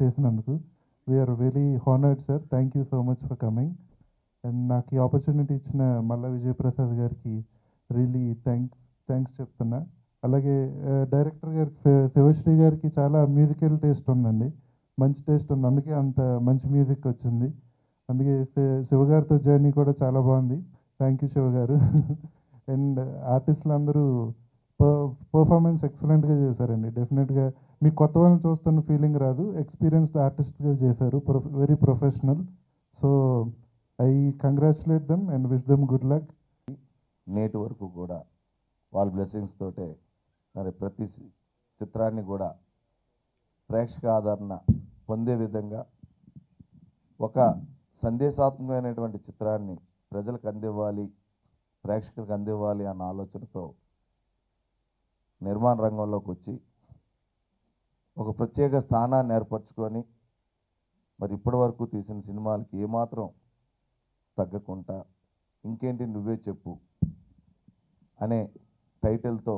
చేసినందుకు we're very honoured sir thank you so much for coming and నాకు ఈ opportunity ఇచ్చిన మల్ల విజయప్రసాద్ గారికి రియలీ థ్యాంక్స్ థ్యాంక్స్ చెప్తున్నా అలాగే డైరెక్టర్ గారికి శి- శివశ్రీ గారికి చాలా మ్యూజికల్ టేస్ట్ ఉందండి మంచి టేస్ట్ ఉంది అందుకే అంత మంచి మ్యూజిక్ వచ్చింది అందుకే శి- శివ గారితో జర్నీ కూడా చాలా బాగుంది థ్యాంక్ యూ శివ గారు అండ్ ఆర్టిస్టులు అందరూ పర్ఫార్మెన్స్ ఎక్సలెంట్గా చేశారండి డెఫినెట్గా మీకు కొత్త వాళ్ళని చూస్తున్న ఫీలింగ్ రాదు ఎక్స్పీరియన్స్డ్ ఆర్టిస్ట్గా చేశారు very professional so I congratulate them and wish them good luck నేటి వరకు కూడా వాళ్ళ బ్లెస్సింగ్స్ తోటే మరి ప్రతి సి- చిత్రాన్ని కూడా ప్రేక్షక ఆదరణ పొందే విధంగా ఒక సందేశాత్మకమైనటువంటి చిత్రాన్ని ప్రజలకు అందివ్వాలి ప్రేక్షకులకు అందివ్వాలి అన్న ఆలోచనతో నిర్మాణ రంగంలోకి వచ్చి ఒక ప్రత్యేక స్థానాన్ని ఏర్పరచుకొని మరి ఇప్పటి వరకు తీసిన సినిమాలకి ఏమాత్రం తగ్గకుండా ఇంకేంటి నువ్వే చెప్పు అనే టైటిల్తో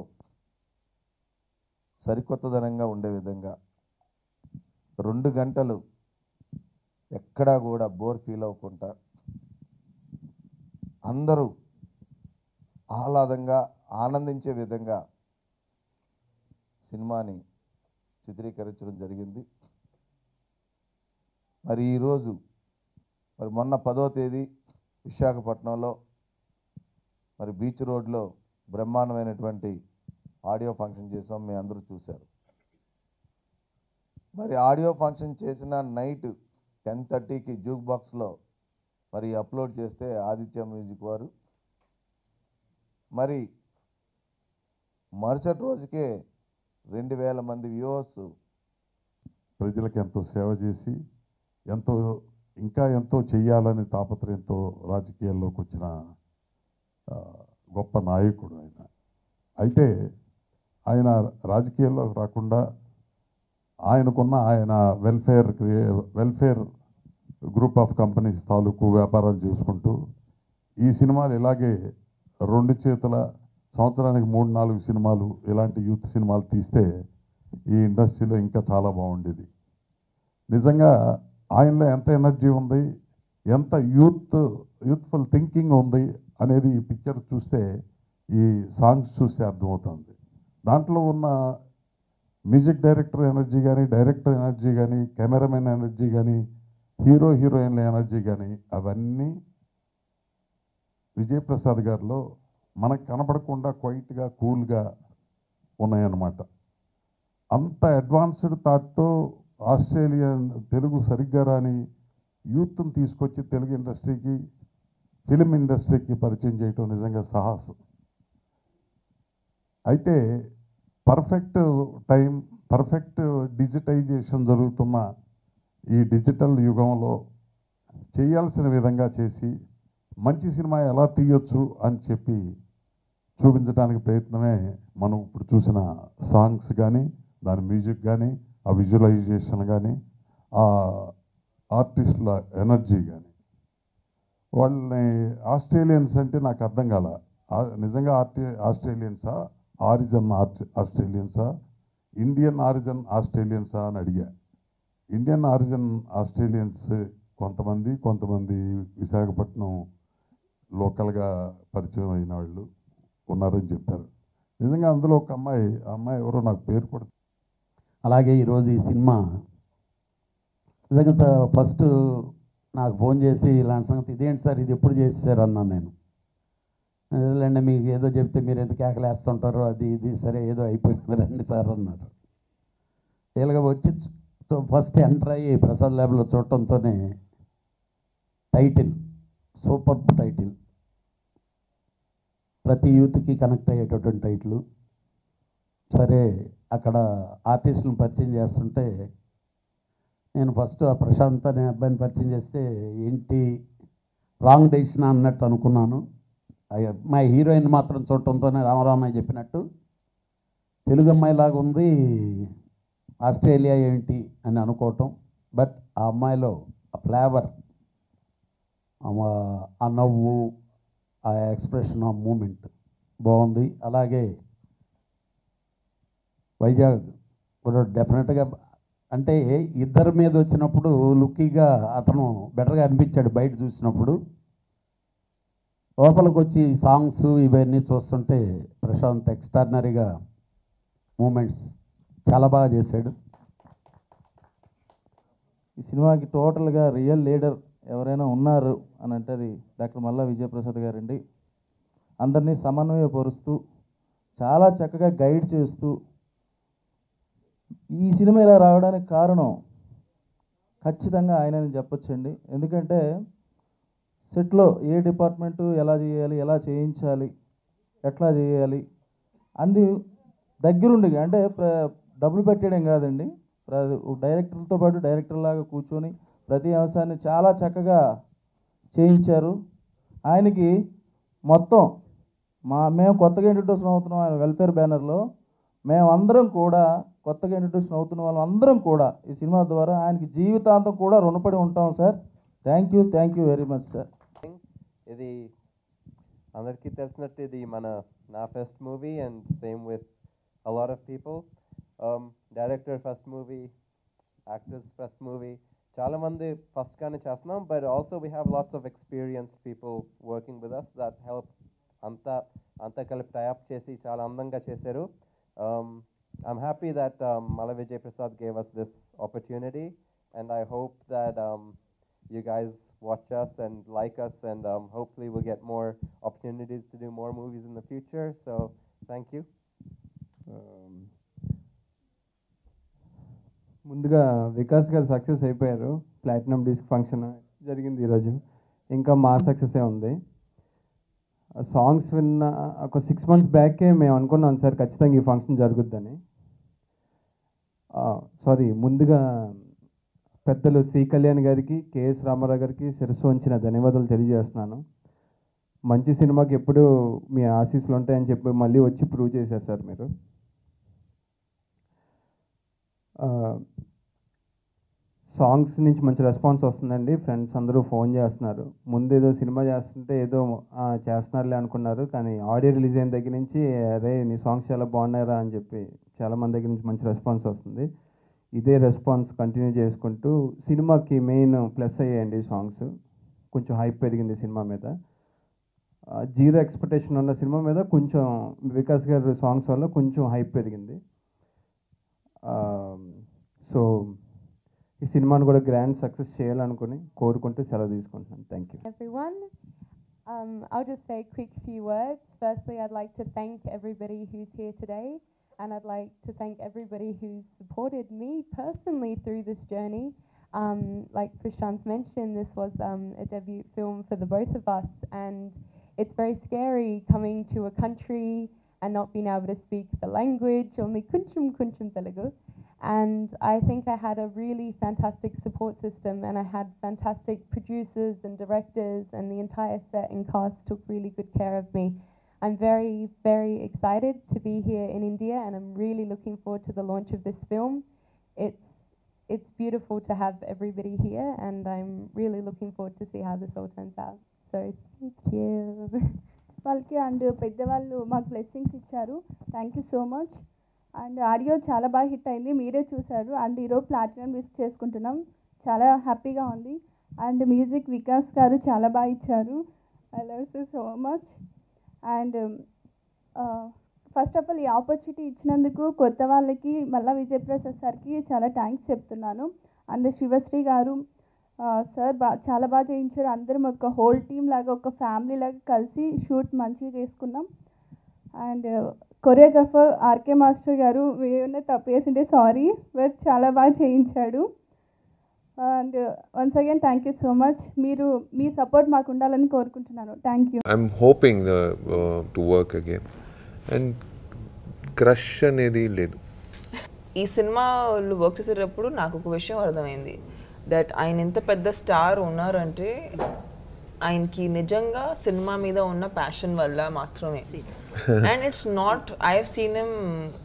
సరికొత్తదనంగా ఉండే విధంగా రెండు గంటలు ఎక్కడా కూడా బోర్ ఫీల్ అవ్వకుండా అందరూ ఆహ్లాదంగా ఆనందించే విధంగా సినిమాని చిత్రీకరించడం జరిగింది మరి ఈరోజు మరి మొన్న పదో తేదీ విశాఖపట్నంలో మరి బీచ్ రోడ్లో బ్రహ్మాండమైనటువంటి ఆడియో ఫంక్షన్ చేసాం మీ అందరూ చూశారు మరి ఆడియో ఫంక్షన్ చేసిన నైట్ టెన్ థర్టీకి జూక్ బాక్స్లో మరి అప్లోడ్ చేస్తే ఆదిత్య మ్యూజిక్ వారు మరి మరుసటి రోజుకే రెండు వేల మంది వ్యూవర్స్ ప్రజలకు ఎంతో సేవ చేసి ఎంతో ఇంకా ఎంతో చెయ్యాలని తాపత్రయంతో రాజకీయాల్లోకి వచ్చిన ఆ, గొప్ప నాయకుడు ఆయన అయితే ఆయన రాజకీయాల్లోకి రాకుండా ఆయనకున్న ఆయన welfare welfare group of companies తాలూకు వ్యాపారాలు చేసుకుంటూ ఈ సినిమాలు ఇలాగే రెండు చేతుల సంవత్సరానికి మూడు నాలుగు సినిమాలు ఇలాంటి యూత్ సినిమాలు తీస్తే ఈ ఇండస్ట్రీలో ఇంకా చాలా బాగుండేది నిజంగా ఆయనలో ఎంత ఎనర్జీ ఉంది ఎంత యూత్ యూత్ఫుల్ థింకింగ్ ఉంది అనేది ఈ పిక్చర్ చూస్తే ఈ సాంగ్స్ చూస్తే అర్థమవుతుంది దాంట్లో ఉన్న మ్యూజిక్ డైరెక్టర్ ఎనర్జీ కానీ డైరెక్టర్ ఎనర్జీ కానీ కెమెరామెన్ ఎనర్జీ కానీ హీరో హీరోయిన్ల ఎనర్జీ కానీ అవన్నీ విజయప్రసాద్ గారిలో మనకు కనపడకుండా క్వైట్గా కూల్గా ఉన్నాయన్నమాట అంత అడ్వాన్స్డ్ థాట్తో ఆస్ట్రేలియన్ తెలుగు సరిగ్గా రాని యూత్ని తీసుకొచ్చి తెలుగు ఇండస్ట్రీకి ఫిలిం ఇండస్ట్రీకి పరిచయం చేయటం నిజంగా సాహసం అయితే పర్ఫెక్ట్ టైం పర్ఫెక్ట్ డిజిటైజేషన్ జరుగుతున్న ఈ డిజిటల్ యుగంలో చేయాల్సిన విధంగా చేసి మంచి సినిమా ఎలా తీయొచ్చు అని చెప్పి చూపించడానికి ప్రయత్నమే మనం ఇప్పుడు చూసిన సాంగ్స్ కానీ దాని మ్యూజిక్ కానీ ఆ విజువలైజేషన్ కానీ ఆ ఆర్టిస్టుల ఎనర్జీ కానీ వాళ్ళని ఆస్ట్రేలియన్స్ అంటే నాకు అర్థం కాల ఆ- నిజంగా ఆర్టి ఆస్ట్రేలియన్సా ఆరిజన్ ఆర్ట్ ఆస్ట్రేలియన్సా ఇండియన్ ఆరిజన్ ఆస్ట్రేలియన్సా అని అడిగా ఇండియన్ ఆరిజన్ ఆస్ట్రేలియన్స్ కొంతమంది కొంతమంది విశాఖపట్నం లోకల్గా పరిచయం అయిన వాళ్ళు ఉన్నారని చెప్పారు నిజంగా అందులో ఒక అమ్మాయి ఆ అమ్మాయి ఎవరో నాకు పేరు కూడా అలాగే ఈరోజు ఈ సినిమా నిజంగా ఫస్ట్ నాకు ఫోన్ చేసి ఇలాంటి సంగతి ఇదేంటి సార్ ఇది ఎప్పుడు చేశారు అన్నాను నేను లేండి మీకు ఏదో చెప్తే మీరు ఎంత కేకలేస్తుంటారో అది ఇది సరే ఏదో అయిపోయింది రండి సార్ అన్నారు వీళ్ళగా వచ్చి ఫస్ట్ ఎంటర్ అయ్యి ప్రసాద్ ల్యాబ్లో చూడటంతోనే టైటిల్ సూపర్ టైటిల్ ప్రతి యూత్కి కనెక్ట్ అయ్యేటటువంటి టైటిల్ సరే అక్కడ ఆర్టిస్టులను పరిచయం చేస్తుంటే నేను ఫస్ట్ ఆ ప్రశాంత్ అనే అబ్బాయిని పరిచయం చేస్తే ఏంటి రాంగ్ డెసిషన్ అన్నట్టు అనుకున్నాను ఆ అమ్మాయి హీరోయిన్ మాత్రం చూడటంతోనే రామరామయ్య చెప్పినట్టు తెలుగు అమ్మాయిలాగా ఉంది ఆస్ట్రేలియా ఏంటి అని అనుకోవటం బట్ ఆ అమ్మాయిలో ఆ ఫ్లేవర్ ఆ నవ్వు ఆ ఎక్స్ప్రెషన్ ఆ మూమెంట్ బాగుంది అలాగే వైజాగ్ కూడా డెఫినెట్గా అంటే ఇద్దరి మీద వచ్చినప్పుడు లుక్కీగా అతను బెటర్గా అనిపించాడు బయట చూసినప్పుడు లోపలికి వచ్చి సాంగ్స్ ఇవన్నీ చూస్తుంటే ప్రశాంత్ ఎక్స్ట్రాడినరీగా మూమెంట్స్ చాలా బాగా చేశాడు ఈ సినిమాకి టోటల్గా రియల్ లీడర్ ఎవరైనా ఉన్నారు అని అంటే అది డాక్టర్ మల్లా విజయప్రసాద్ గారండి అందరినీ సమన్వయపరుస్తూ చాలా చక్కగా గైడ్ చేస్తూ ఈ సినిమా ఇలా రావడానికి కారణం ఖచ్చితంగా ఆయనని చెప్పొచ్చండి ఎందుకంటే సెట్లో ఏ డిపార్ట్మెంటు ఎలా చేయాలి ఎలా చేయించాలి ఎట్లా చేయాలి అన్ని దగ్గరుండి అంటే ప్ర- డబ్బులు పెట్టేయడం కాదండి ప్ర- డైరెక్టర్తో పాటు డైరెక్టర్ లాగా కూర్చొని ప్రతి అంశాన్ని చాలా చక్కగా చేయించారు ఆయనకి మొత్తం మా మేము కొత్తగా ఇంట్రడ్యూషన్ అవుతున్నాం ఆయన వెల్ఫేర్ బ్యానర్లో మేమందరం కూడా కొత్తగా ఇంట్రడ్యూషన్ అవుతున్న వాళ్ళం అందరం కూడా ఈ సినిమా ద్వారా ఆయనకి జీవితాంతం కూడా రుణపడి ఉంటాం sir thank you thank you very much sir ఇది అందరికీ తెలిసినట్టు ఇది మన నా first movie and same with a lot of people director first movie actors first movie చాలా మంది ఫస్ట్ గానే చేస్తున్నాం but also we have lots of experience people working with us that help అంతా అంతా కలిపి టైఅప్ చేసి చాలా అందంగా చేశారు ఐఎమ్ హ్యాపీ దట్ మల Vijay Prasad gave us this opportunity and I hope that you guys watch us and like us, and um, hopefully we'll get more opportunities to do more movies in the future. So, thank you. ముందుగా వికాస్ గారు success అయిపోయారు platinum disc function జరిగింది ఈరోజు ఇంకా మా సక్సెసే ఉంది songs విన్న ఒక సిక్స్ మంత్స్ బ్యాకే మేము అనుకున్నాం సార్ ఖచ్చితంగా ఈ ఫంక్షన్ జరుగుద్దని సారీ ముందుగా పెద్దలు సి కళ్యాణ్ గారికి కేఎస్ రామారావు గారికి శిరస్సు వంచిన ధన్యవాదాలు తెలియజేస్తున్నాను మంచి సినిమాకి ఎప్పుడు మీ ఆశీస్సులు ఉంటాయని చెప్పి మళ్ళీ వచ్చి ప్రూవ్ చేశారు సార్ మీరు సాంగ్స్ నుంచి మంచి రెస్పాన్స్ వస్తుందండి ఫ్రెండ్స్ అందరూ ఫోన్ చేస్తున్నారు ముందు ఏదో సినిమా చేస్తుంటే ఏదో ఆ, చేస్తున్నారులే అనుకున్నారు కానీ ఆడియో రిలీజ్ అయిన దగ్గర నుంచి అరే నీ సాంగ్స్ చాలా బాగున్నాయరా అని చెప్పి చాలా మంది దగ్గర నుంచి మంచి రెస్పాన్స్ వస్తుంది ఇదే రెస్పాన్స్ కంటిన్యూ చేసుకుంటూ సినిమాకి మెయిన్ ప్లస్ అయ్యాయండి సాంగ్స్ కొంచెం హైప్ పెరిగింది సినిమా మీద జీరో ఎక్స్పెక్టేషన్ ఉన్న సినిమా మీద కొంచెం వికాస్ గారి సాంగ్స్ వల్ల కొంచెం హైప్ పెరిగింది సో ఈ సినిమాను కూడా గ్రాండ్ సక్సెస్ చేయాలనుకుని కోరుకుంటూ సెలవు తీసుకుంటున్నాను thank you everyone. Um, I'll just say a quick few words. Firstly, I'd like to thank everybody who's here today, and I'd like to thank everybody who's supported me personally through this journey. Um, like Prashant mentioned, this was um, a debut film for the both of us, and it's very scary coming to a country and not being able to speak the language, only kunchum kunchum Telugu. And I think I had a really fantastic support system, and I had fantastic producers and directors, and the entire set and cast took really good care of me. I'm very, very excited to be here in India, and I'm really looking forward to the launch of this film. It's it's beautiful to have everybody here, and I'm really looking forward to see how this all turns out. So thank you. వాళ్ళకి and పెద్దవాళ్ళు మాకు blessings ఇచ్చారు thank you so much and audio చాలా బాగా hit అయింది మీరే చూశారు and ఈరోజు ప్లాటినం మిస్ చేసుకుంటున్నాం చాలా హ్యాపీగా ఉంది అండ్ మ్యూజిక్ వికాస్ గారు చాలా బాగా ఇచ్చారు I love you so much and first of all ఈ ఆపర్చునిటీ ఇచ్చినందుకు కొత్త వాళ్ళకి మళ్ళా విజయప్రసాద్ సార్కి చాలా థ్యాంక్స్ చెప్తున్నాను అండ్ శివశ్రీ గారు సార్ బా చాలా బాగా చేయించారు అందరం ఒక హోల్ టీమ్ లాగా ఒక ఫ్యామిలీ లాగా కలిసి షూట్ మంచిగా చేసుకున్నాం అండ్ కొరియోగ్రాఫర్ ఆర్కే మాస్టర్ గారు ఏమన్నా తప్పు చేసింటే సారీ బట్ చాలా బాగా చేయించాడు and once again thank you so much మీరు మీ సపోర్ట్ మాకు ఉండాలని కోరుకుంటున్నాను thank you I'm hoping uh, uh, to work again. And crush అనేది లేదు ఈ సినిమా వాళ్ళు వర్క్ చేసేటప్పుడు నాకు ఒక విషయం అర్థమైంది దట్ ఆయన ఎంత పెద్ద స్టార్ ఉన్నారంటే ఆయనకి నిజంగా సినిమా మీద ఉన్న ప్యాషన్ వల్ల మాత్రమే and it's not I have seen M